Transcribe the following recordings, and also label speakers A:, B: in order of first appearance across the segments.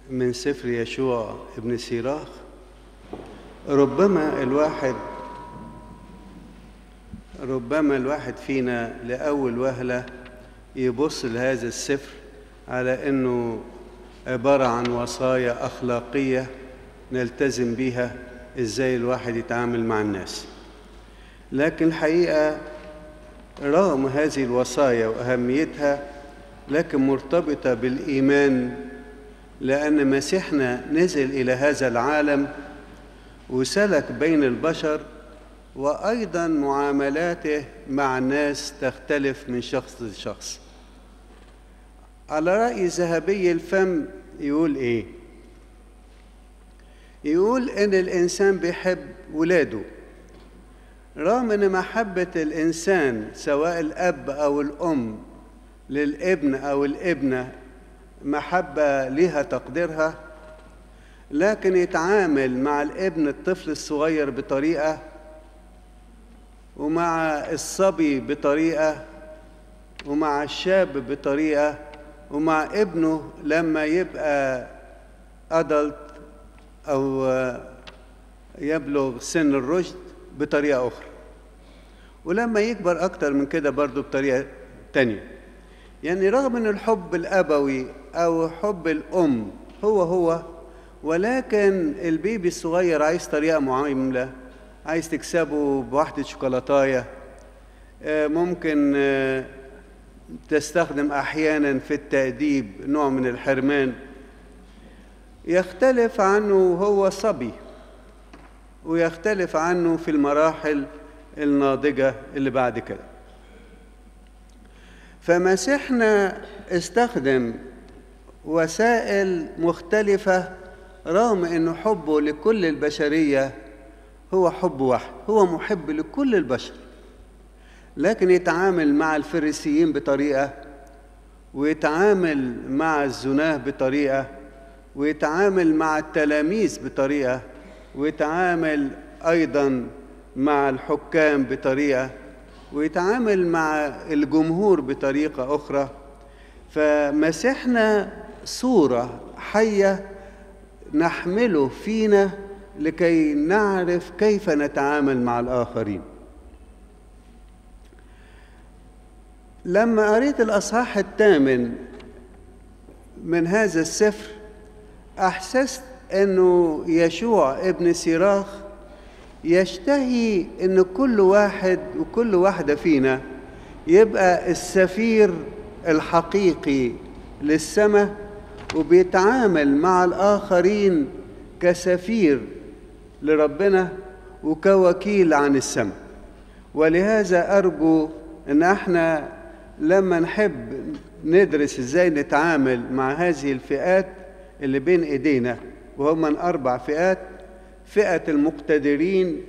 A: من سفر يشوع ابن سيراخ ربما الواحد ربما الواحد فينا لأول وهلة يبص لهذا السفر على أنه عبارة عن وصايا أخلاقية نلتزم بيها إزاي الواحد يتعامل مع الناس لكن الحقيقة رغم هذه الوصايا وأهميتها لكن مرتبطة بالإيمان لأن مسيحنا نزل إلى هذا العالم وسلك بين البشر وأيضا معاملاته مع الناس تختلف من شخص لشخص على رأي ذهبي الفم يقول إيه يقول إن الإنسان بيحب ولاده رغم ان محبه الانسان سواء الاب او الام للابن او الابنه محبه لها تقديرها لكن يتعامل مع الابن الطفل الصغير بطريقه ومع الصبي بطريقه ومع الشاب بطريقه ومع ابنه لما يبقى أدلت أو يبلغ سن الرشد بطريقة أخرى ولما يكبر أكتر من كده برضه بطريقة تانية يعني رغم أن الحب الأبوي أو حب الأم هو هو ولكن البيبي الصغير عايز طريقة معاملة عايز تكسبه بواحدة شوكولاتاية ممكن تستخدم أحيانا في التأديب نوع من الحرمان يختلف عنه هو صبي ويختلف عنه في المراحل الناضجة اللي بعد كده فمسيحنا استخدم وسائل مختلفة رغم أنه حبه لكل البشرية هو حب واحد هو محب لكل البشر لكن يتعامل مع الفريسيين بطريقة ويتعامل مع الزناه بطريقة ويتعامل مع التلاميذ بطريقة ويتعامل أيضا مع الحكام بطريقة ويتعامل مع الجمهور بطريقة أخرى فمسيحنا صورة حية نحمله فينا لكي نعرف كيف نتعامل مع الآخرين لما قريت الأصحاح الثامن من هذا السفر أحسست أنه يشوع ابن سيراخ يشتهي أن كل واحد وكل واحدة فينا يبقى السفير الحقيقي للسماء وبيتعامل مع الآخرين كسفير لربنا وكوكيل عن السماء ولهذا أرجو أن احنا لما نحب ندرس ازاي نتعامل مع هذه الفئات اللي بين ايدينا وهم من اربع فئات فئه المقتدرين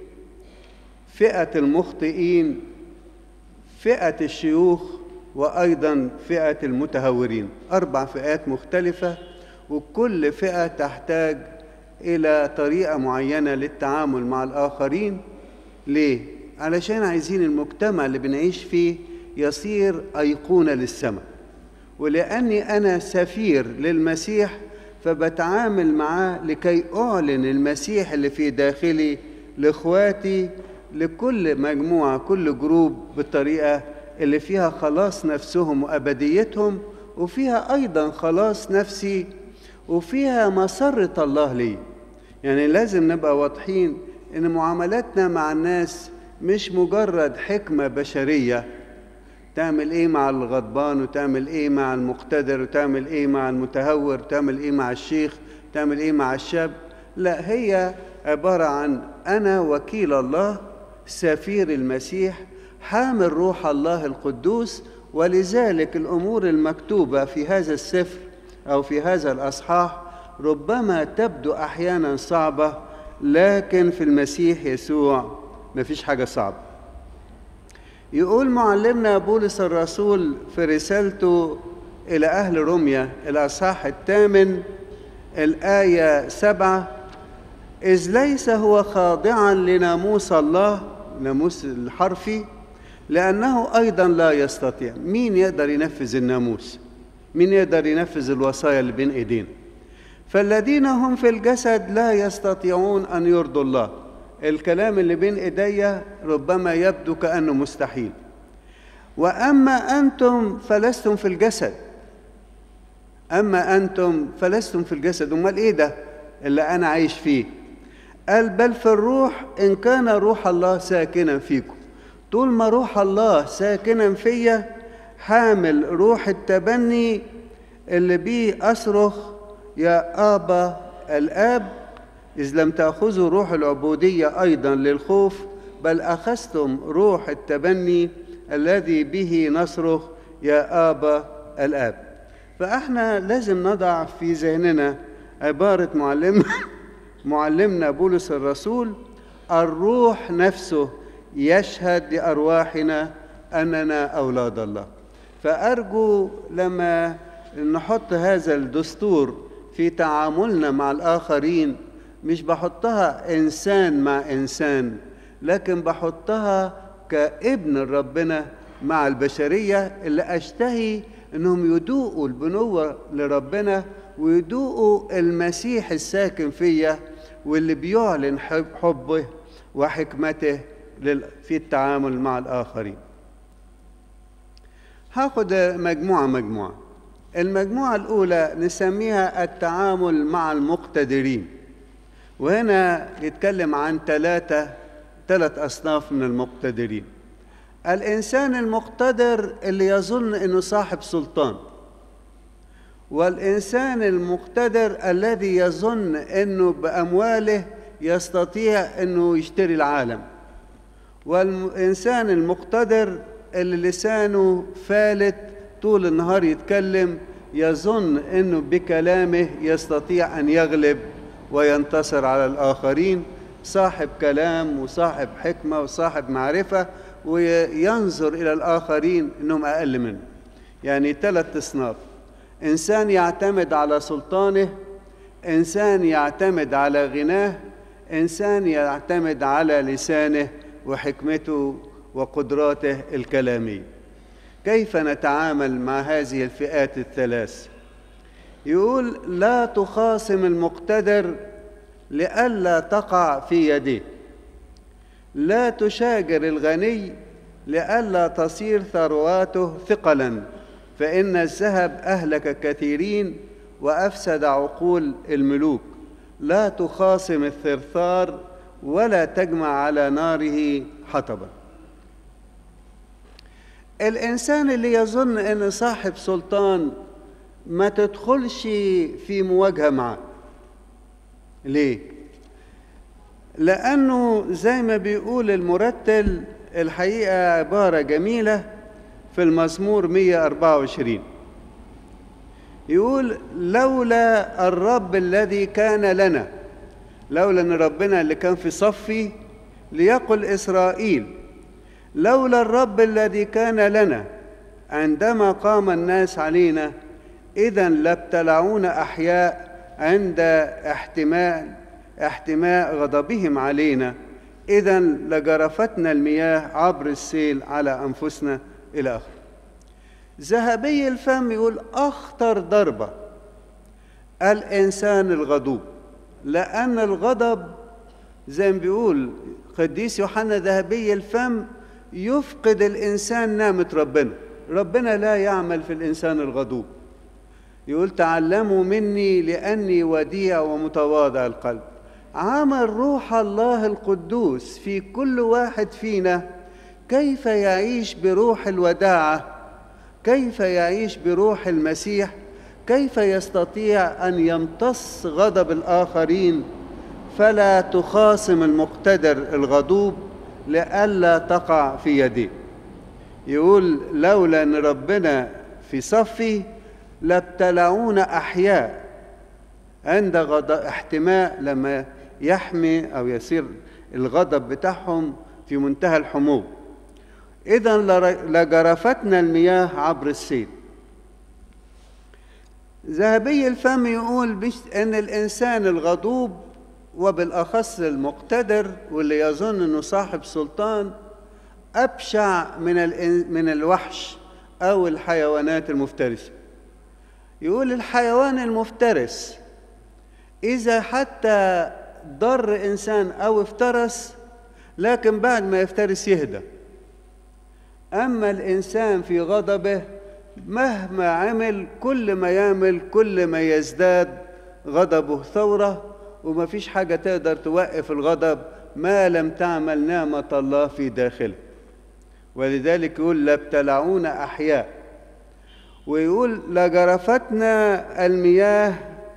A: فئه المخطئين فئه الشيوخ وايضا فئه المتهورين اربع فئات مختلفه وكل فئه تحتاج الى طريقه معينه للتعامل مع الاخرين ليه علشان عايزين المجتمع اللي بنعيش فيه يصير أيقونة للسماء ولأني أنا سفير للمسيح فبتعامل معاه لكي أعلن المسيح اللي في داخلي لإخواتي لكل مجموعة كل جروب بالطريقة اللي فيها خلاص نفسهم وأبديتهم وفيها أيضا خلاص نفسي وفيها مسرة الله لي يعني لازم نبقى واضحين إن معاملاتنا مع الناس مش مجرد حكمة بشرية تعمل ايه مع الغضبان وتعمل ايه مع المقتدر وتعمل ايه مع المتهور وتعمل ايه مع الشيخ تعمل ايه مع الشاب لا هي عبارة عن أنا وكيل الله سفير المسيح حامل روح الله القدوس ولذلك الأمور المكتوبة في هذا السفر أو في هذا الأصحاح ربما تبدو أحيانا صعبة لكن في المسيح يسوع مفيش حاجة صعبة يقول معلمنا بولس الرسول في رسالته إلى أهل روميا الأصحاح الثامن الآية سبعة إذ ليس هو خاضعا لناموس الله ناموس الحرفي لأنه أيضا لا يستطيع مين يقدر ينفذ الناموس مين يقدر ينفذ الوصايا اللي بين إيدينا فالذين هم في الجسد لا يستطيعون أن يرضوا الله الكلام اللي بين إيديا ربما يبدو كأنه مستحيل وأما أنتم فلستم في الجسد أما أنتم فلستم في الجسد أمال إيه ده اللي أنا عايش فيه قال بل في الروح إن كان روح الله ساكنا فيكم طول ما روح الله ساكنا فيا حامل روح التبني اللي بيه أصرخ يا آبا الآب إذ لم تأخذوا روح العبودية أيضا للخوف بل أخذتم روح التبني الذي به نصرخ يا آبا الآب فإحنا لازم نضع في ذهننا عبارة معلم معلمنا بولس الرسول الروح نفسه يشهد لأرواحنا أننا أولاد الله فأرجو لما نحط هذا الدستور في تعاملنا مع الآخرين مش بحطها إنسان مع إنسان لكن بحطها كابن ربنا مع البشرية اللي أشتهي إنهم يدوقوا البنوة لربنا ويدوقوا المسيح الساكن فيا واللي بيعلن حبه وحكمته في التعامل مع الآخرين هاخد مجموعة مجموعة المجموعة الأولى نسميها التعامل مع المقتدرين وهنا يتكلم عن ثلاثة ثلاث أصناف من المقتدرين الإنسان المقتدر اللي يظن أنه صاحب سلطان والإنسان المقتدر الذي يظن أنه بأمواله يستطيع أنه يشتري العالم والإنسان المقتدر اللي لسانه فالت طول النهار يتكلم يظن أنه بكلامه يستطيع أن يغلب وينتصر على الآخرين صاحب كلام وصاحب حكمة وصاحب معرفة وينظر إلى الآخرين أنهم أقل منه يعني ثلاث أصناف إنسان يعتمد على سلطانه إنسان يعتمد على غناه إنسان يعتمد على لسانه وحكمته وقدراته الكلامية كيف نتعامل مع هذه الفئات الثلاث يقول لا تخاصم المقتدر لئلا تقع في يديه لا تشاجر الغني لئلا تصير ثرواته ثقلا فإن الذهب أهلك كثيرين وأفسد عقول الملوك لا تخاصم الثرثار ولا تجمع على ناره حطبا الإنسان اللي يظن أن صاحب سلطان ما تدخلش في مواجهة معه ليه؟ لأنه زي ما بيقول المرتل الحقيقة عبارة جميلة في المزمور 124 يقول لولا الرب الذي كان لنا لولا ان ربنا اللي كان في صفي ليقل اسرائيل لولا الرب الذي كان لنا عندما قام الناس علينا اذا لابتلعونا احياء عند احتمال احتماء غضبهم علينا اذا لجرفتنا المياه عبر السيل على انفسنا الى اخره ذهبي الفم يقول اخطر ضربه الانسان الغضوب لان الغضب زي ما بيقول قديس يوحنا ذهبي الفم يفقد الانسان نعمه ربنا ربنا لا يعمل في الانسان الغضوب يقول تعلموا مني لاني وديع ومتواضع القلب عمل روح الله القدوس في كل واحد فينا كيف يعيش بروح الوداعه كيف يعيش بروح المسيح كيف يستطيع ان يمتص غضب الاخرين فلا تخاصم المقتدر الغضوب لئلا تقع في يديه يقول لولا ان ربنا في صفي لابتلعونا احياء عند غضب احتماء لما يحمي او يصير الغضب بتاعهم في منتهى الحموم اذا لجرفتنا المياه عبر السيل ذهبي الفم يقول ان الانسان الغضوب وبالاخص المقتدر واللي يظن انه صاحب سلطان ابشع من من الوحش او الحيوانات المفترسه يقول الحيوان المفترس إذا حتى ضر إنسان أو افترس لكن بعد ما يفترس يهدى أما الإنسان في غضبه مهما عمل كل ما يعمل كل ما يزداد غضبه ثورة وما فيش حاجة تقدر توقف الغضب ما لم تعمل نعمة الله في داخله ولذلك يقول لابتلعونا أحياء ويقول لجرفتنا المياه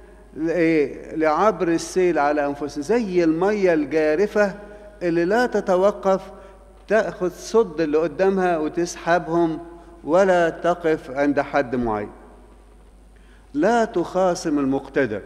A: لعبر السيل على أنفسنا زي المية الجارفة اللي لا تتوقف تأخذ صد اللي قدامها وتسحبهم ولا تقف عند حد معين لا تخاصم المقتدر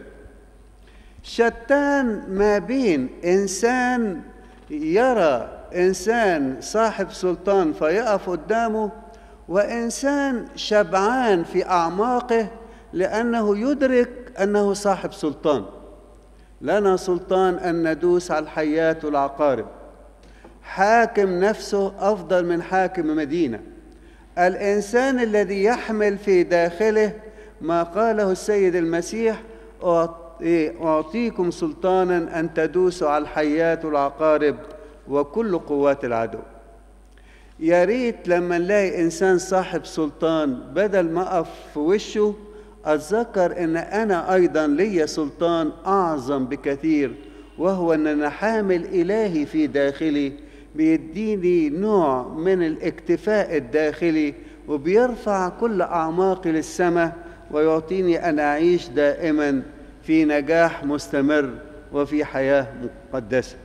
A: شتان ما بين إنسان يرى إنسان صاحب سلطان فيقف قدامه وإنسان شبعان في أعماقه لأنه يدرك أنه صاحب سلطان لنا سلطان أن ندوس على الحيات والعقارب حاكم نفسه أفضل من حاكم مدينة الإنسان الذي يحمل في داخله ما قاله السيد المسيح أعطيكم سلطانا أن تدوسوا على الحيات والعقارب وكل قوات العدو يا ريت لما نلاقي إنسان صاحب سلطان بدل ما أقف في وشه أتذكر أن أنا أيضا لي سلطان أعظم بكثير وهو أن أنا حامل إلهي في داخلي بيديني نوع من الاكتفاء الداخلي وبيرفع كل أعماقي للسماء ويعطيني أن أعيش دائما في نجاح مستمر وفي حياة مقدسة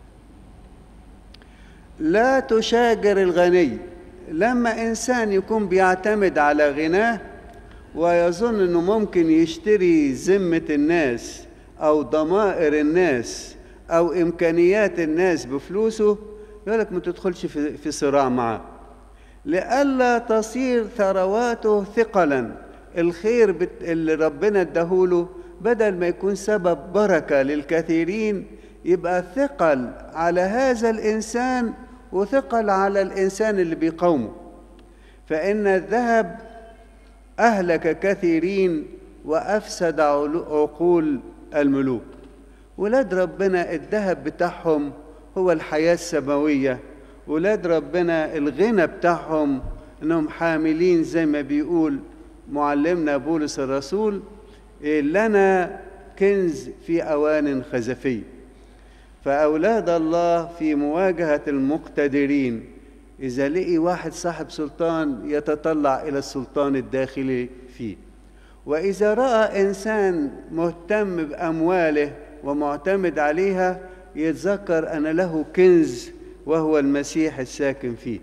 A: لا تشاجر الغني لما إنسان يكون بيعتمد على غناه ويظن أنه ممكن يشتري ذمة الناس أو ضمائر الناس أو إمكانيات الناس بفلوسه يقول لك ما تدخلش في, في صراع معاه لئلا تصير ثرواته ثقلا الخير بت... اللي ربنا اداهوله بدل ما يكون سبب بركة للكثيرين يبقى ثقل على هذا الإنسان وثقل على الإنسان اللي بيقاومه فإن الذهب أهلك كثيرين وأفسد عقول الملوك ولاد ربنا الذهب بتاعهم هو الحياة السماوية ولاد ربنا الغنى بتاعهم انهم حاملين زي ما بيقول معلمنا بولس الرسول لنا كنز في اوان خزفيه فاولاد الله في مواجهه المقتدرين اذا لقي واحد صاحب سلطان يتطلع الى السلطان الداخلي فيه واذا راى انسان مهتم بامواله ومعتمد عليها يتذكر ان له كنز وهو المسيح الساكن فيه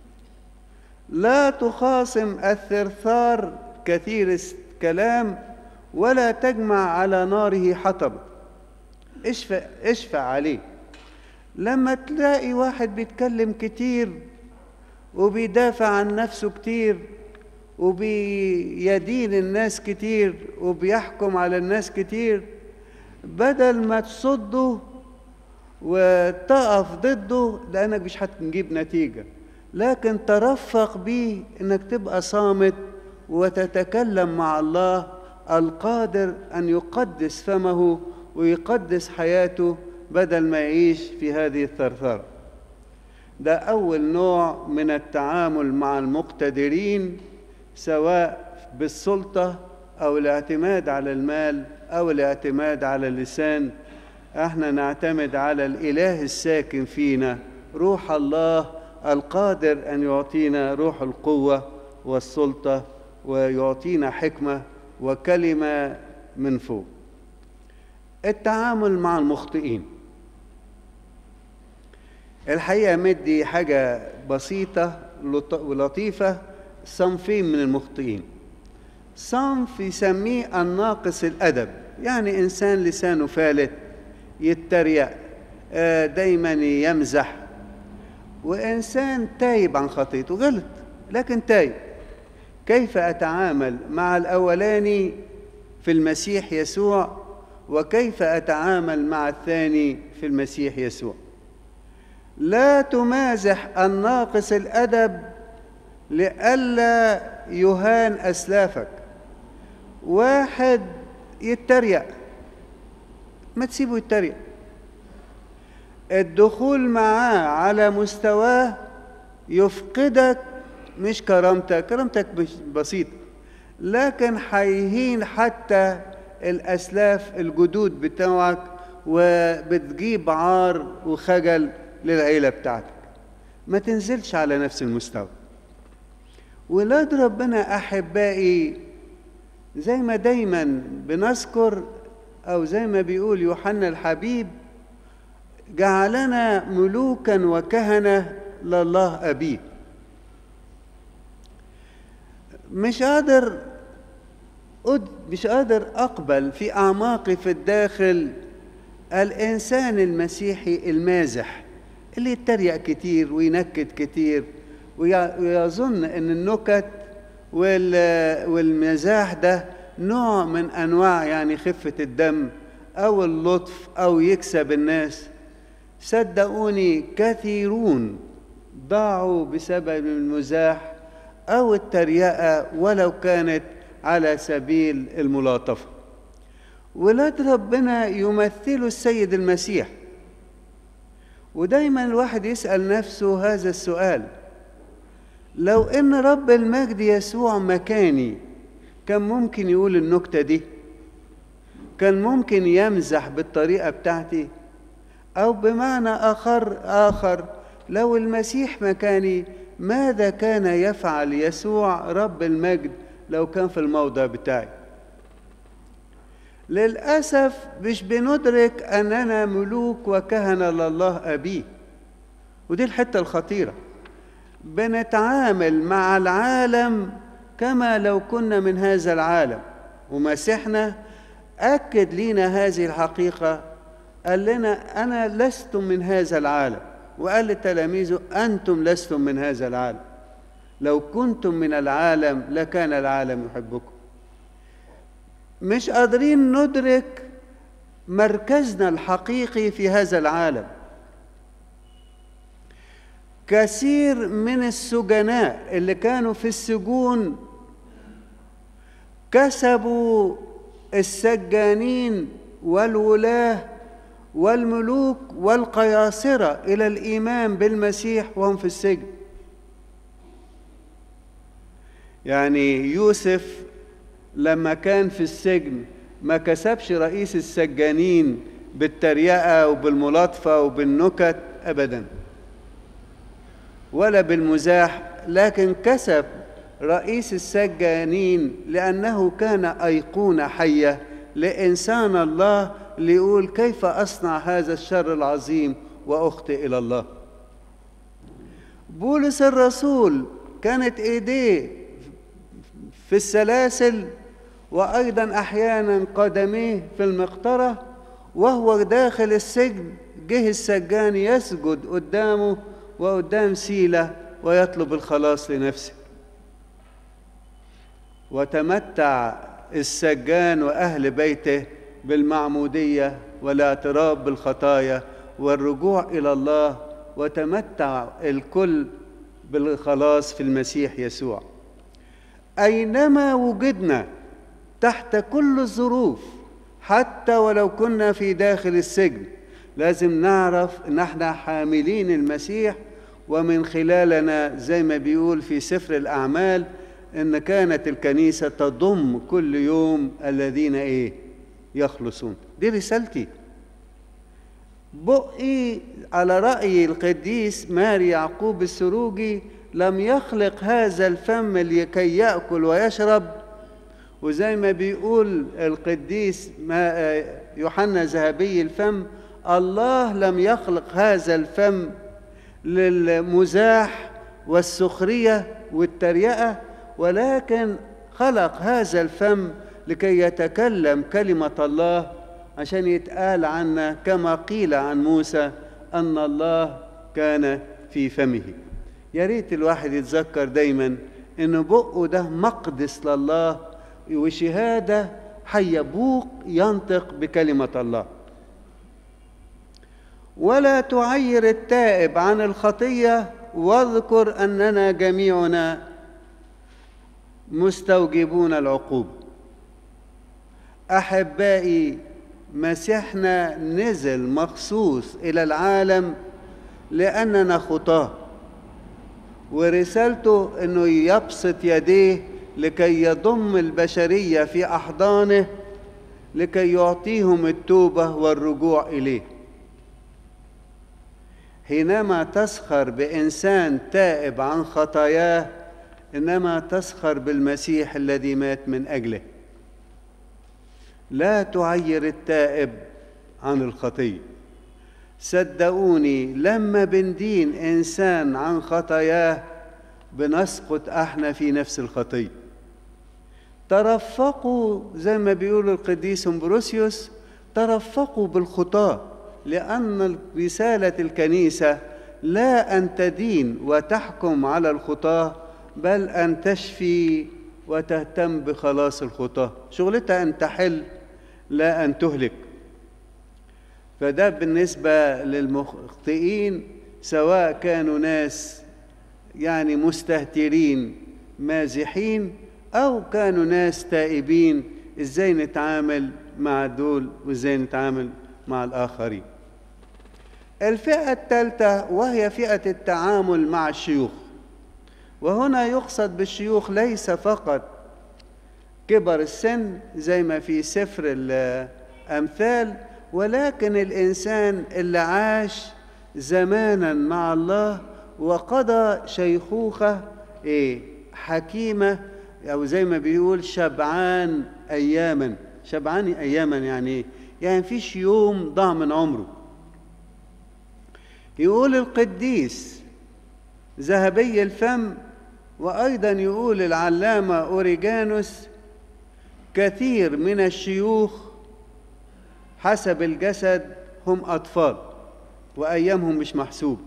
A: لا تخاصم الثرثار كثير الكلام ولا تجمع على ناره حطب اشفع, اشفع عليه لما تلاقي واحد بيتكلم كتير وبيدافع عن نفسه كتير وبيدين الناس كتير وبيحكم على الناس كتير بدل ما تصده وتقف ضده لانك مش هتجيب نتيجه لكن ترفق بيه انك تبقى صامت وتتكلم مع الله القادر ان يقدس فمه ويقدس حياته بدل ما يعيش في هذه الثرثره ده اول نوع من التعامل مع المقتدرين سواء بالسلطه او الاعتماد على المال او الاعتماد على اللسان احنا نعتمد على الاله الساكن فينا روح الله القادر ان يعطينا روح القوه والسلطه ويعطينا حكمه وكلمه من فوق التعامل مع المخطئين الحقيقه مدي حاجه بسيطه ولطيفه صنفين من المخطئين صنف يسميه الناقص الادب يعني انسان لسانه فالت يتريق دايما يمزح وإنسان تايب عن خطيته غلط لكن تايب كيف أتعامل مع الأولاني في المسيح يسوع وكيف أتعامل مع الثاني في المسيح يسوع لا تمازح الناقص الأدب لئلا يهان أسلافك واحد يتريق ما تسيبه يتريق الدخول معاه على مستواه يفقدك مش كرامتك كرامتك مش بسيطة لكن هيهين حتى الأسلاف الجدود بتوعك وبتجيب عار وخجل للعيلة بتاعتك ما تنزلش على نفس المستوى ولاد ربنا أحبائي زي ما دايما بنذكر أو زي ما بيقول يوحنا الحبيب جعلنا ملوكا وكهنة لله أبيه مش قادر أد مش قادر أقبل في أعماقي في الداخل الإنسان المسيحي المازح اللي يتريق كتير وينكد كتير ويظن أن النكت والمزاح ده نوع من أنواع يعني خفة الدم أو اللطف أو يكسب الناس صدقوني كثيرون ضاعوا بسبب المزاح أو التريقة ولو كانت على سبيل الملاطفة ولاد ربنا يمثلوا السيد المسيح ودايما الواحد يسأل نفسه هذا السؤال لو ان رب المجد يسوع مكاني كان ممكن يقول النكتة دي كان ممكن يمزح بالطريقة بتاعتي أو بمعنى آخر آخر لو المسيح مكاني ماذا كان يفعل يسوع رب المجد لو كان في الموضع بتاعي للأسف مش بندرك أننا ملوك وكهنة لله أبيه ودي الحتة الخطيرة بنتعامل مع العالم كما لو كنا من هذا العالم ومسيحنا أكد لنا هذه الحقيقة قال لنا أنا لست من هذا العالم وقال لتلاميذه أنتم لستم من هذا العالم لو كنتم من العالم لكان العالم يحبكم مش قادرين ندرك مركزنا الحقيقي في هذا العالم كثير من السجناء اللي كانوا في السجون كسبوا السجانين والولاه والملوك والقياصرة إلى الإيمان بالمسيح وهم في السجن يعني يوسف لما كان في السجن ما كسبش رئيس السجانين بالتريقة وبالملاطفة وبالنكت أبدا ولا بالمزاح لكن كسب رئيس السجانين لأنه كان أيقونة حية لإنسان الله ليقول كيف أصنع هذا الشر العظيم وأخطئ إلى الله بولس الرسول كانت إيديه في السلاسل وأيضا أحيانا قدميه في المقطرة وهو داخل السجن جه السجان يسجد قدامه وقدام سيلة ويطلب الخلاص لنفسه وتمتع السجان وأهل بيته بالمعمودية والاعتراف بالخطايا والرجوع إلى الله وتمتع الكل بالخلاص في المسيح يسوع أينما وجدنا تحت كل الظروف حتى ولو كنا في داخل السجن لازم نعرف ان احنا حاملين المسيح ومن خلالنا زي ما بيقول في سفر الاعمال ان كانت الكنيسه تضم كل يوم الذين ايه يخلصون دي رسالتي بقي على راي القديس ماري يعقوب السروجي لم يخلق هذا الفم لكي ياكل ويشرب وزي ما بيقول القديس ما يوحنا ذهبي الفم الله لم يخلق هذا الفم للمزاح والسخريه والتريقه ولكن خلق هذا الفم لكي يتكلم كلمه الله عشان يتقال عنا كما قيل عن موسى ان الله كان في فمه يا ريت الواحد يتذكر دايما ان بقه ده مقدس لله وشهاده حي بوق ينطق بكلمه الله ولا تعير التائب عن الخطيه واذكر اننا جميعنا مستوجبون العقوبه احبائي مسيحنا نزل مخصوص إلى العالم لأننا خطاه ورسالته أنه يبسط يديه لكي يضم البشرية في أحضانه لكي يعطيهم التوبة والرجوع إليه حينما تسخر بإنسان تائب عن خطاياه إنما تسخر بالمسيح الذي مات من أجله لا تعير التائب عن الخطيه صدقوني لما بندين انسان عن خطاياه بنسقط احنا في نفس الخطيه ترفقوا زي ما بيقول القديس امبروسيوس ترفقوا بالخطاه لان رساله الكنيسه لا ان تدين وتحكم على الخطاه بل ان تشفي وتهتم بخلاص الخطاه شغلتها ان تحل لا ان تهلك فده بالنسبه للمخطئين سواء كانوا ناس يعني مستهترين مازحين او كانوا ناس تائبين ازاي نتعامل مع دول وازاي نتعامل مع الاخرين الفئه الثالثه وهي فئه التعامل مع الشيوخ وهنا يقصد بالشيوخ ليس فقط كبر السن زي ما في سفر الامثال ولكن الانسان اللي عاش زمانا مع الله وقضى شيخوخه ايه حكيمه او زي ما بيقول شبعان اياما شبعان اياما يعني ايه يعني فيش يوم ضاع من عمره يقول القديس ذهبي الفم وايضا يقول العلامه اوريجانوس كثير من الشيوخ حسب الجسد هم اطفال وايامهم مش محسوب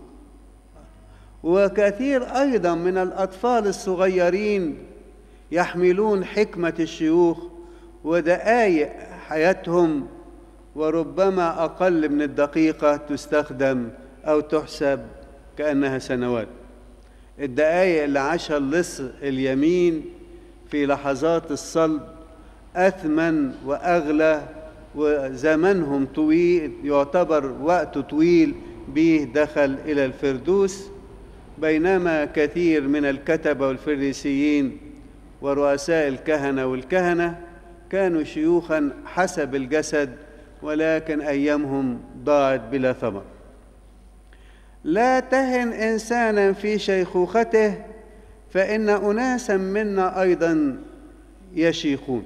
A: وكثير ايضا من الاطفال الصغيرين يحملون حكمه الشيوخ ودقائق حياتهم وربما اقل من الدقيقه تستخدم او تحسب كانها سنوات الدقائق اللي عاشها اللص اليمين في لحظات الصلب اثمن واغلى وزمنهم طويل يعتبر وقت طويل به دخل الى الفردوس بينما كثير من الكتبه والفريسيين ورؤساء الكهنه والكهنه كانوا شيوخا حسب الجسد ولكن ايامهم ضاعت بلا ثمر لا تهن انسانا في شيخوخته فان اناسا منا ايضا يشيخون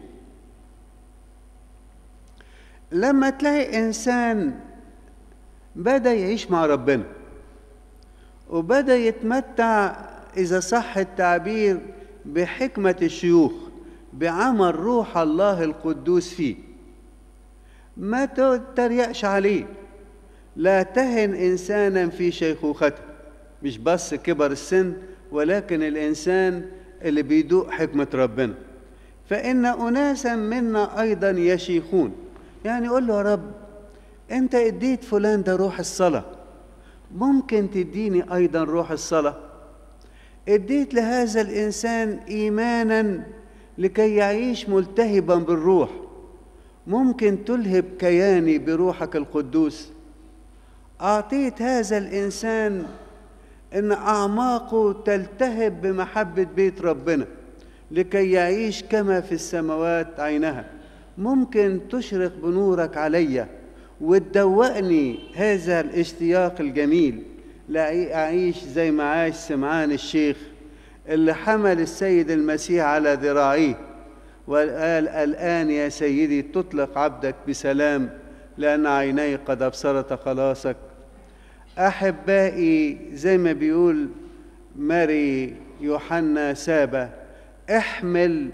A: لما تلاقي انسان بدا يعيش مع ربنا وبدا يتمتع اذا صح التعبير بحكمه الشيوخ بعمل روح الله القدوس فيه ما تتريقش عليه لا تهن انسانا في شيخوخته مش بس كبر السن ولكن الانسان اللي بيدوق حكمه ربنا فان اناسا منا ايضا يشيخون يعني قول له يا رب انت اديت فلان ده روح الصلاه ممكن تديني ايضا روح الصلاه اديت لهذا الانسان ايمانا لكي يعيش ملتهبا بالروح ممكن تلهب كياني بروحك القدوس اعطيت هذا الانسان ان اعماقه تلتهب بمحبه بيت ربنا لكي يعيش كما في السماوات عينها ممكن تشرق بنورك علي وتدوقني هذا الاشتياق الجميل لأعيش زي ما عاش سمعان الشيخ اللي حمل السيد المسيح على ذراعيه وقال الآن يا سيدي تطلق عبدك بسلام لأن عيني قد أبصرت خلاصك أحبائي زي ما بيقول ماري يوحنا سابة احمل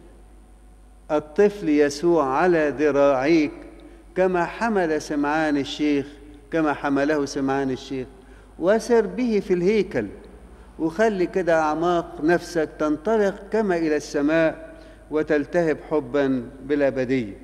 A: الطفل يسوع على ذراعيك كما حمل سمعان الشيخ كما حمله سمعان الشيخ وسر به في الهيكل وخلي كده أعماق نفسك تنطلق كما إلى السماء وتلتهب حبا بالأبدية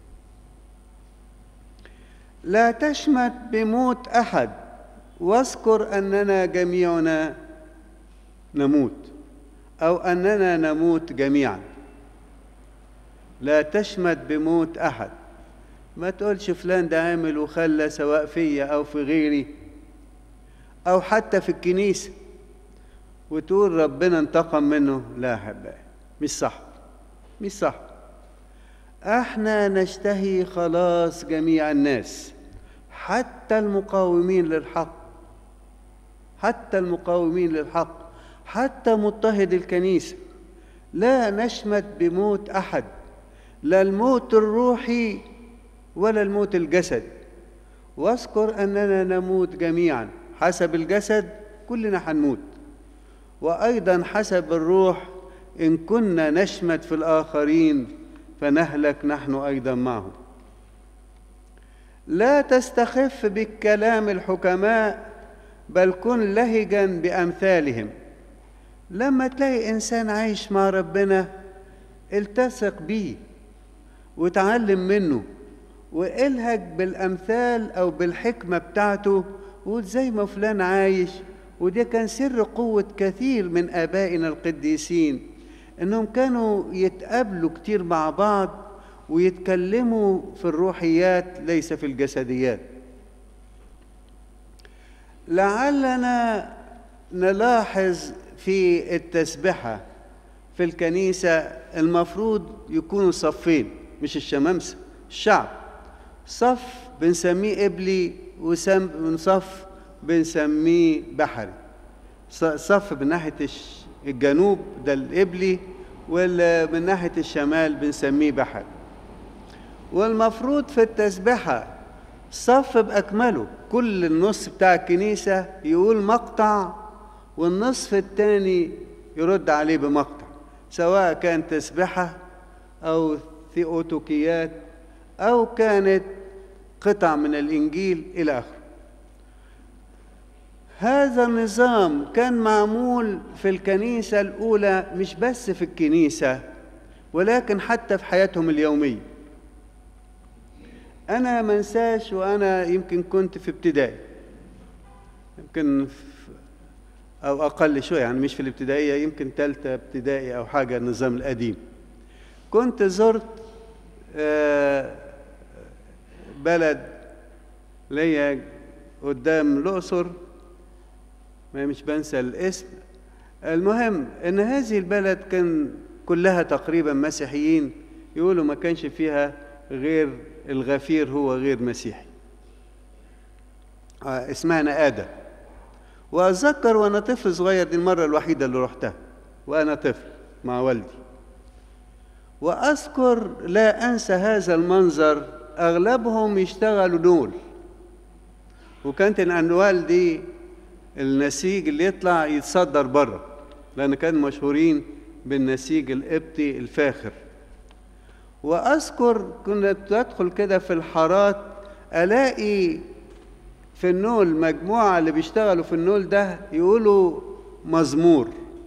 A: لا تشمت بموت أحد واذكر أننا جميعنا نموت أو أننا نموت جميعا لا تشمت بموت أحد ما تقولش فلان ده عامل وخلى سواء فيا أو في غيري أو حتى في الكنيسة وتقول ربنا انتقم منه لا حبايبي مش صح مش صح احنا نشتهي خلاص جميع الناس حتى المقاومين للحق حتى المقاومين للحق حتى مضطهد الكنيسة لا نشمت بموت أحد لا الموت الروحي ولا الموت الجسد واذكر أننا نموت جميعا حسب الجسد كلنا هنموت وأيضا حسب الروح إن كنا نشمت في الآخرين فنهلك نحن أيضا معهم لا تستخف بالكلام الحكماء بل كن لهجا بأمثالهم لما تلاقي إنسان عايش مع ربنا التصق بيه وتعلم منه والهج بالأمثال أو بالحكمة بتاعته وقول زي ما فلان عايش وده كان سر قوة كثير من آبائنا القديسين إنهم كانوا يتقابلوا كتير مع بعض ويتكلموا في الروحيات ليس في الجسديات لعلنا نلاحظ في التسبحة في الكنيسة المفروض يكونوا صفين مش الشمامسة الشعب صف بنسميه قبلي وصف بنسميه بحري صف من ناحية الجنوب ده القبلي ومن ناحية الشمال بنسميه بحري والمفروض في التسبحة صف بأكمله كل النص بتاع الكنيسة يقول مقطع والنصف الثاني يرد عليه بمقطع سواء كان تسبحة أو ثيوتوكيات أو كانت قطع من الإنجيل إلى آخره هذا النظام كان معمول في الكنيسة الأولى مش بس في الكنيسة ولكن حتى في حياتهم اليومية أنا منساش وأنا يمكن كنت في ابتدائي يمكن أو أقل شوية يعني مش في الابتدائية يمكن تالتة ابتدائي أو حاجة النظام القديم كنت زرت بلد ليا قدام الأقصر ما مش بنسى الاسم المهم ان هذه البلد كان كلها تقريبا مسيحيين يقولوا ما كانش فيها غير الغفير هو غير مسيحي آه اسمها نقادة وأتذكر وأنا طفل صغير دي المرة الوحيدة اللي رحتها وأنا طفل مع والدي وأذكر لا أنسى هذا المنظر أغلبهم يشتغلوا نول وكانت الأنوال دي النسيج اللي يطلع يتصدر بره لأن كانوا مشهورين بالنسيج القبطي الفاخر وأذكر كنت أدخل كده في الحارات ألاقي في النول مجموعة اللي بيشتغلوا في النول ده يقولوا مزمور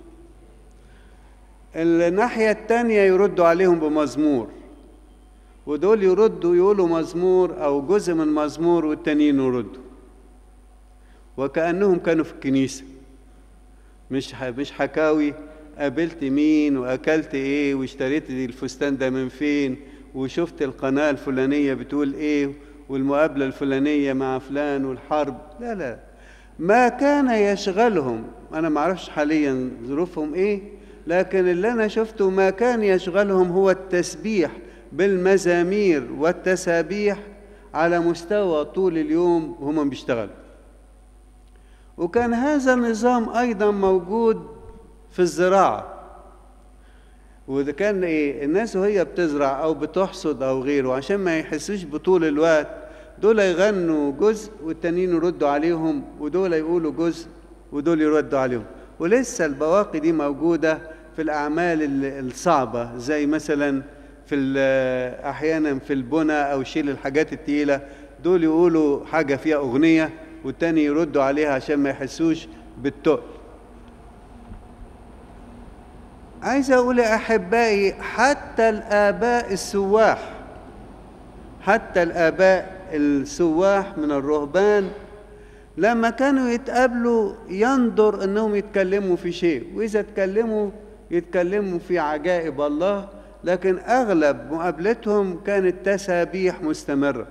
A: الناحية التانية يردوا عليهم بمزمور ودول يردوا يقولوا مزمور أو جزء من مزمور والتانيين يردوا وكأنهم كانوا في الكنيسة مش مش حكاوي قابلت مين وأكلت إيه واشتريت الفستان ده من فين وشفت القناة الفلانية بتقول إيه والمقابلة الفلانية مع فلان والحرب لا لا ما كان يشغلهم أنا ما أعرفش حاليا ظروفهم إيه لكن اللي أنا شفته ما كان يشغلهم هو التسبيح بالمزامير والتسابيح على مستوى طول اليوم وهم بيشتغلوا وكان هذا النظام أيضا موجود في الزراعة وده كان إيه الناس وهي بتزرع أو بتحصد أو غيره عشان ما يحسوش بطول الوقت دول يغنوا جزء والتانيين يردوا عليهم ودول يقولوا جزء ودول يردوا عليهم ولسه البواقي دي موجودة في الأعمال الصعبة زي مثلا في أحيانا في البنى أو شيل الحاجات التقيلة دول يقولوا حاجة فيها أغنية والتاني يردوا عليها عشان ما يحسوش بالتقل عايز اقول يا احبائي حتى الاباء السواح حتى الاباء السواح من الرهبان لما كانوا يتقابلوا ينظر انهم يتكلموا في شيء واذا اتكلموا يتكلموا في عجائب الله لكن أغلب مقابلتهم كانت تسابيح مستمرة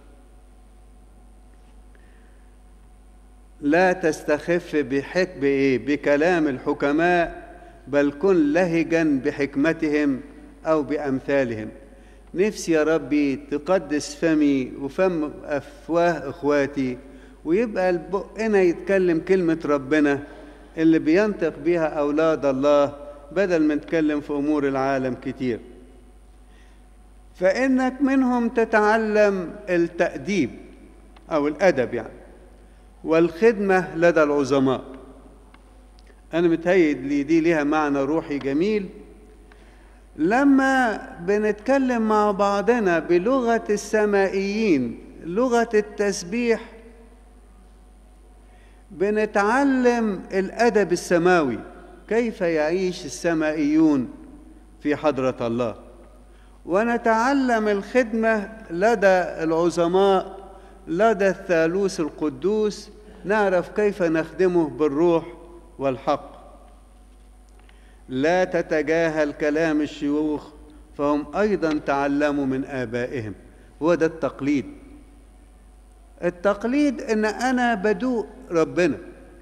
A: لا تستخف بحك بإيه؟ بكلام الحكماء بل كن لهجا بحكمتهم أو بأمثالهم نفسي يا ربي تقدس فمي وفم أفواه إخواتي ويبقى البقنا يتكلم كلمة ربنا اللي بينطق بها أولاد الله بدل ما نتكلم في أمور العالم كتير فإنك منهم تتعلم التأديب أو الأدب يعني والخدمة لدى العظماء أنا متهيد لي دي ليها معنى روحي جميل لما بنتكلم مع بعضنا بلغة السمائيين لغة التسبيح بنتعلم الأدب السماوي كيف يعيش السمائيون في حضرة الله ونتعلم الخدمة لدى العظماء لدى الثالوث القدوس نعرف كيف نخدمه بالروح والحق لا تتجاهل كلام الشيوخ فهم ايضا تعلموا من ابائهم هو ده التقليد التقليد ان انا بدوق ربنا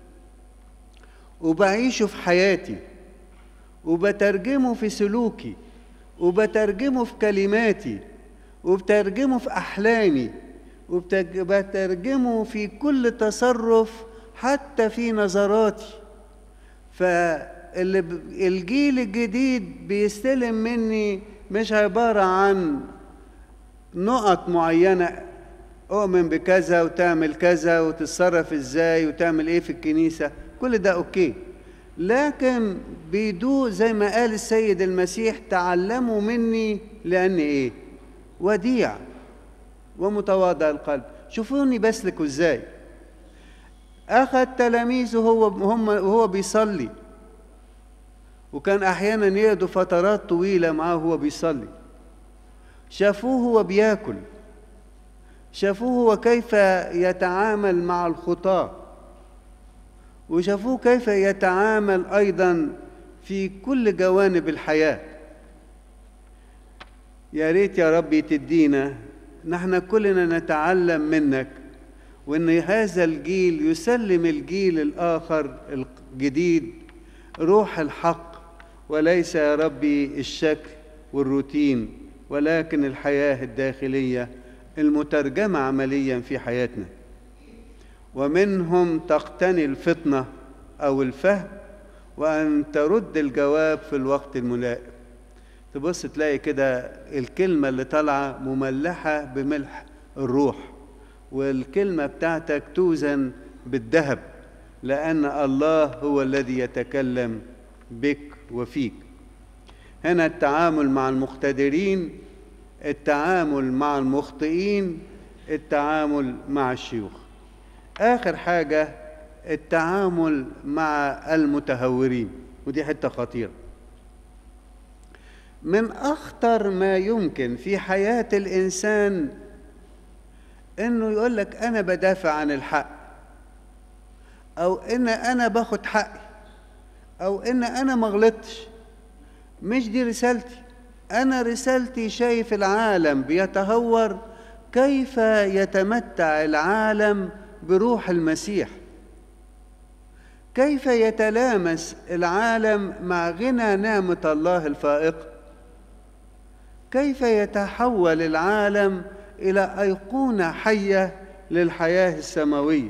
A: وبعيشه في حياتي وبترجمه في سلوكي وبترجمه في كلماتي وبترجمه في احلامي وبترجمه في كل تصرف حتى في نظراتي فاللي الجيل الجديد بيستلم مني مش عبارة عن نقط معينة أؤمن بكذا وتعمل كذا وتتصرف إزاي وتعمل إيه في الكنيسة كل ده أوكي لكن بيدوق زي ما قال السيد المسيح تعلموا مني لأن إيه وديع ومتواضع القلب شوفوني بسلك ازاي اخذ تلاميذه هو هم وهو بيصلي وكان احيانا يقعدوا فترات طويله معاه وهو بيصلي شافوه وهو بياكل شافوه وكيف يتعامل مع الخطاه وشافوه كيف يتعامل ايضا في كل جوانب الحياه يا ريت يا ربي تدينا نحن كلنا نتعلم منك وان هذا الجيل يسلم الجيل الاخر الجديد روح الحق وليس يا ربي الشكل والروتين ولكن الحياه الداخليه المترجمه عمليا في حياتنا ومنهم تقتني الفطنه او الفهم وان ترد الجواب في الوقت الملائم تبص تلاقي كده الكلمة اللي طالعة مملحة بملح الروح والكلمة بتاعتك توزن بالذهب لأن الله هو الذي يتكلم بك وفيك هنا التعامل مع المقتدرين التعامل مع المخطئين التعامل مع الشيوخ آخر حاجة التعامل مع المتهورين ودي حتة خطيرة من اخطر ما يمكن في حياه الانسان انه يقول لك انا بدافع عن الحق او ان انا باخد حقي او ان انا ما غلطتش مش دي رسالتي انا رسالتي شايف العالم بيتهور كيف يتمتع العالم بروح المسيح كيف يتلامس العالم مع غنى نعمه الله الفائقه كيف يتحول العالم الى ايقونه حيه للحياه السماويه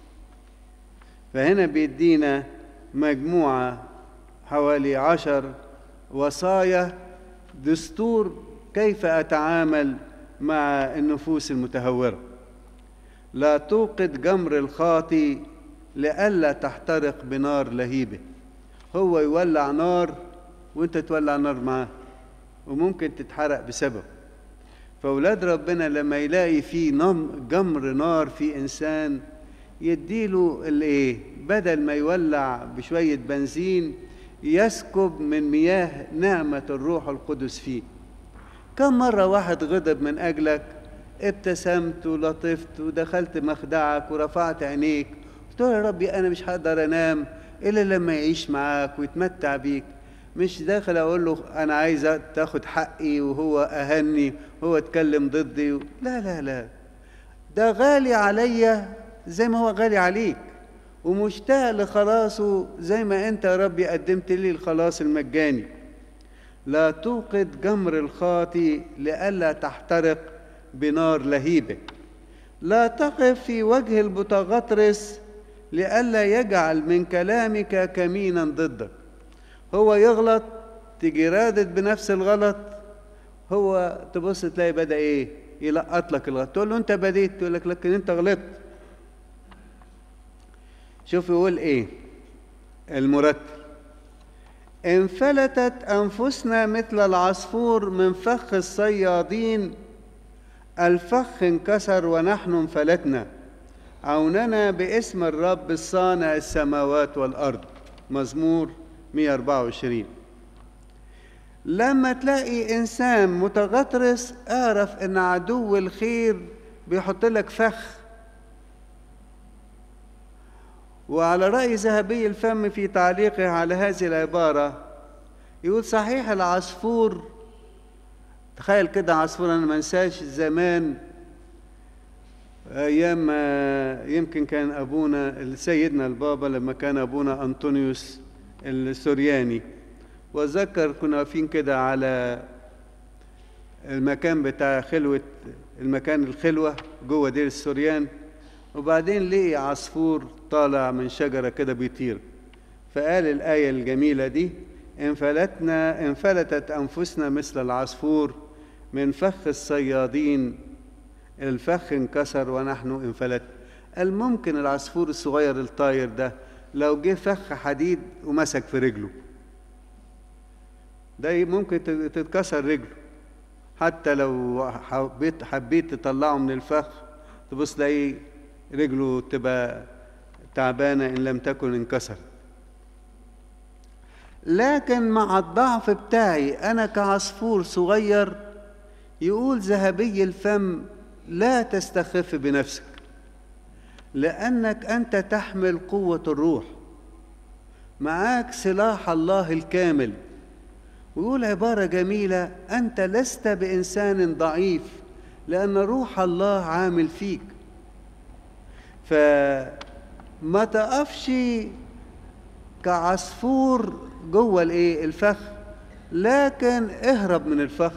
A: فهنا بيدينا مجموعه حوالي عشر وصايا دستور كيف اتعامل مع النفوس المتهوره لا توقد جمر الخاطي لئلا تحترق بنار لهيبه هو يولع نار وانت تولع نار معاه وممكن تتحرق بسبب فأولاد ربنا لما يلاقي في جمر نار في إنسان يديله الإيه بدل ما يولع بشوية بنزين يسكب من مياه نعمة الروح القدس فيه كم مرة واحد غضب من أجلك ابتسمت ولطفت ودخلت مخدعك ورفعت عينيك قلت له يا ربي أنا مش هقدر أنام إلا لما يعيش معاك ويتمتع بيك مش داخل اقول له انا عايز تاخد حقي وهو اهني هو اتكلم ضدي و... لا لا لا ده غالي عليا زي ما هو غالي عليك ومشتاق لخلاصه زي ما انت يا ربي قدمت لي الخلاص المجاني لا توقد جمر الخاطي لئلا تحترق بنار لهيبه لا تقف في وجه المتغطرس لئلا يجعل من كلامك كمينا ضدك هو يغلط تيجي رادد بنفس الغلط هو تبص تلاقي بدا ايه يلقط لك الغلط تقول له انت بديت تقول لك لكن انت غلطت شوف يقول ايه المرتب انفلتت انفسنا مثل العصفور من فخ الصيادين الفخ انكسر ونحن انفلتنا عوننا باسم الرب الصانع السماوات والارض مزمور 124 لما تلاقي انسان متغطرس اعرف ان عدو الخير بيحط لك فخ وعلى رأي ذهبي الفم في تعليقه على هذه العبارة يقول صحيح العصفور تخيل كده عصفور أنا ما انساش زمان أيام ما يمكن كان أبونا سيدنا البابا لما كان أبونا أنطونيوس السورياني وذكر كنا واقفين كده على المكان بتاع خلوة المكان الخلوة جوه دير السوريان وبعدين لقي عصفور طالع من شجرة كده بيطير فقال الآية الجميلة دي انفلتنا انفلتت أنفسنا مثل العصفور من فخ الصيادين الفخ انكسر ونحن انفلت قال ممكن العصفور الصغير الطاير ده لو جه فخ حديد ومسك في رجله ده ممكن تتكسر رجله حتى لو حبيت حبيت تطلعه من الفخ تبص تلاقي رجله تبقى تعبانة إن لم تكن انكسرت لكن مع الضعف بتاعي أنا كعصفور صغير يقول ذهبي الفم لا تستخف بنفسك لأنك أنت تحمل قوة الروح معاك سلاح الله الكامل ويقول عبارة جميلة أنت لست بإنسان ضعيف لأن روح الله عامل فيك فما تقفش كعصفور جوه الايه الفخ لكن اهرب من الفخ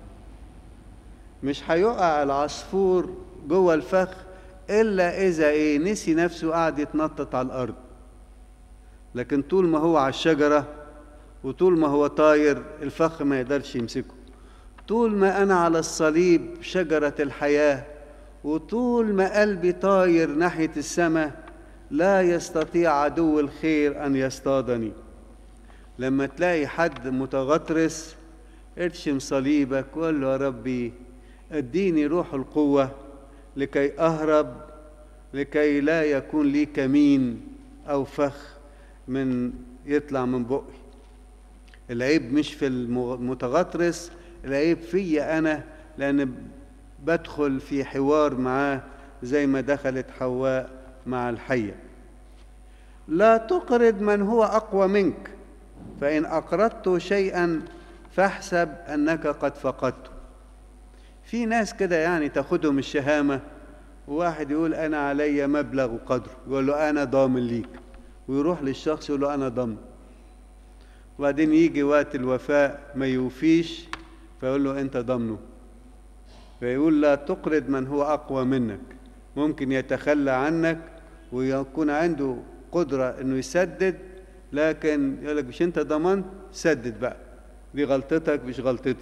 A: مش هيقع العصفور جوه الفخ الا اذا ايه نسي نفسه قاعد يتنطط على الارض لكن طول ما هو على الشجره وطول ما هو طاير الفخ ما يقدرش يمسكه طول ما انا على الصليب شجره الحياه وطول ما قلبي طاير ناحيه السماء لا يستطيع عدو الخير ان يصطادني لما تلاقي حد متغطرس ارشم صليبك وقول له يا ربي اديني روح القوه لكي اهرب لكي لا يكون لي كمين او فخ من يطلع من بقي العيب مش في المتغطرس العيب فيا انا لان بدخل في حوار معاه زي ما دخلت حواء مع الحيه لا تقرض من هو اقوى منك فان اقرضت شيئا فاحسب انك قد فقدته في ناس كده يعني تاخدهم الشهامه وواحد يقول انا علي مبلغ وقدره يقول له انا ضامن ليك ويروح للشخص يقول له انا ضامن وبعدين يجي وقت الوفاء ما يوفيش فيقول له انت ضامنه فيقول لا تقرض من هو اقوى منك ممكن يتخلى عنك ويكون عنده قدرة انه يسدد لكن يقول لك مش انت ضمنت سدد بقى دي غلطتك مش غلطتي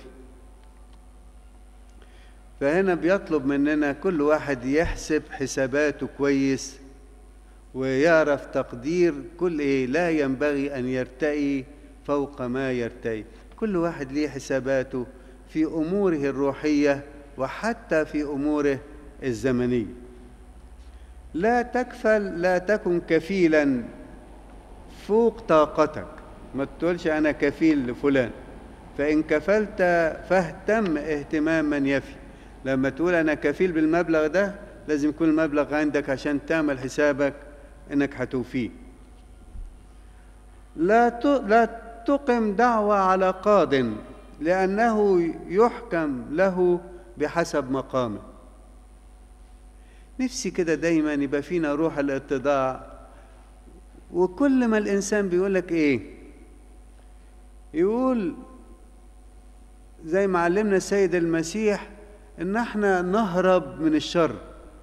A: فهنا بيطلب مننا كل واحد يحسب حساباته كويس ويعرف تقدير كل ايه لا ينبغي ان يرتقي فوق ما يرتقي كل واحد ليه حساباته في اموره الروحيه وحتى في اموره الزمنيه لا تكفل لا تكن كفيلا فوق طاقتك ما تقولش انا كفيل لفلان فان كفلت فاهتم اهتماما يفي لما تقول انا كفيل بالمبلغ ده لازم يكون المبلغ عندك عشان تعمل حسابك انك هتوفيه لا ت... لا تقم دعوة على قاض لأنه يحكم له بحسب مقامه نفسي كده دايما يبقى فينا روح الاتضاع وكل ما الإنسان بيقولك إيه يقول زي ما علمنا السيد المسيح إن احنا نهرب من الشر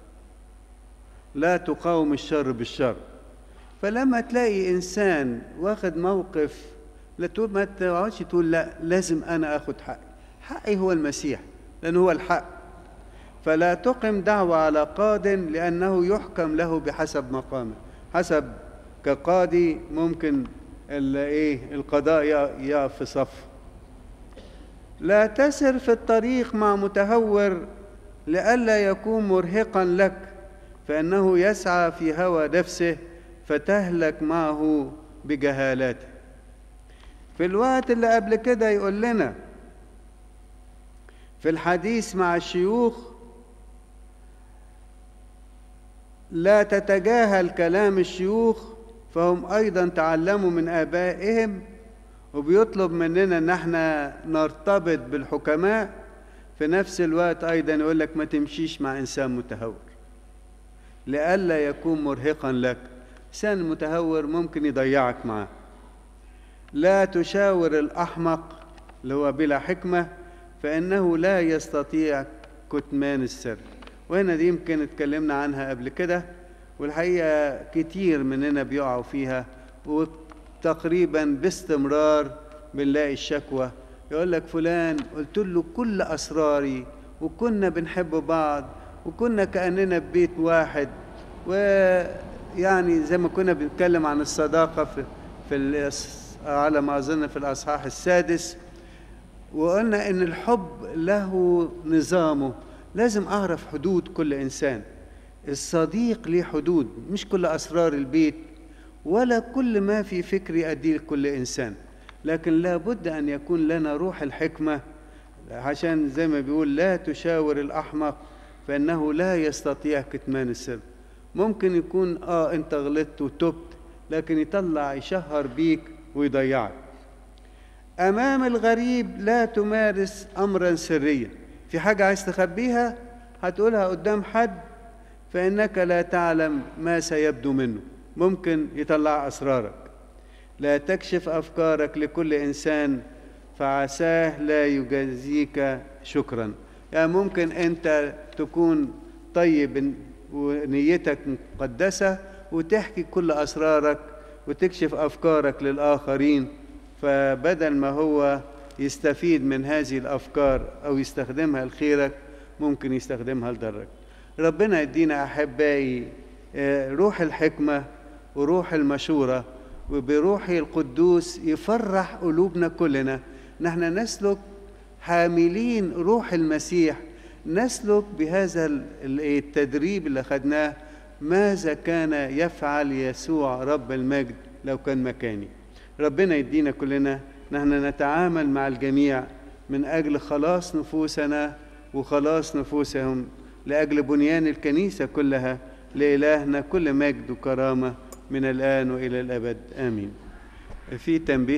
A: لا تقاوم الشر بالشر فلما تلاقي إنسان واخد موقف لا تقول ما تقعدش تقول لا لازم أنا آخد حقي حقي هو المسيح لأن هو الحق فلا تقم دعوة على قاض لأنه يحكم له بحسب مقامه حسب كقاضي ممكن ايه القضاء يقف في صف لا تسر في الطريق مع متهور لئلا يكون مرهقا لك فانه يسعى في هوى نفسه فتهلك معه بجهالته في الوقت اللي قبل كده يقول لنا في الحديث مع الشيوخ لا تتجاهل كلام الشيوخ فهم ايضا تعلموا من ابائهم وبيطلب مننا ان احنا نرتبط بالحكماء في نفس الوقت ايضا يقول لك ما تمشيش مع انسان متهور لئلا يكون مرهقا لك انسان متهور ممكن يضيعك معاه لا تشاور الاحمق اللي هو بلا حكمه فانه لا يستطيع كتمان السر وهنا دي يمكن اتكلمنا عنها قبل كده والحقيقه كتير مننا بيقعوا فيها وتقريبا باستمرار بنلاقي الشكوى يقول لك فلان قلت له كل اسراري وكنا بنحب بعض وكنا كاننا ببيت واحد ويعني زي ما كنا بنتكلم عن الصداقه في في على ما اظن في الاصحاح السادس وقلنا ان الحب له نظامه لازم اعرف حدود كل انسان الصديق ليه حدود مش كل اسرار البيت ولا كل ما في فكري اديه لكل انسان لكن لابد ان يكون لنا روح الحكمه عشان زي ما بيقول لا تشاور الاحمق فانه لا يستطيع كتمان السر ممكن يكون اه انت غلطت وتبت لكن يطلع يشهر بيك ويضيعك امام الغريب لا تمارس امرا سريا في حاجه عايز تخبيها هتقولها قدام حد فانك لا تعلم ما سيبدو منه ممكن يطلع اسرارك لا تكشف افكارك لكل انسان فعساه لا يجازيك شكرا يعني ممكن انت تكون طيب ونيتك مقدسه وتحكي كل اسرارك وتكشف افكارك للاخرين فبدل ما هو يستفيد من هذه الافكار او يستخدمها لخيرك ممكن يستخدمها لضرك ربنا يدينا احبائي روح الحكمه وروح المشوره وبروحه القدوس يفرح قلوبنا كلنا نحن نسلك حاملين روح المسيح نسلك بهذا التدريب اللي خدناه ماذا كان يفعل يسوع رب المجد لو كان مكاني ربنا يدينا كلنا نحن نتعامل مع الجميع من أجل خلاص نفوسنا وخلاص نفوسهم لأجل بنيان الكنيسة كلها لإلهنا كل مجد وكرامة من الآن وإلى الأبد آمين في تنبيه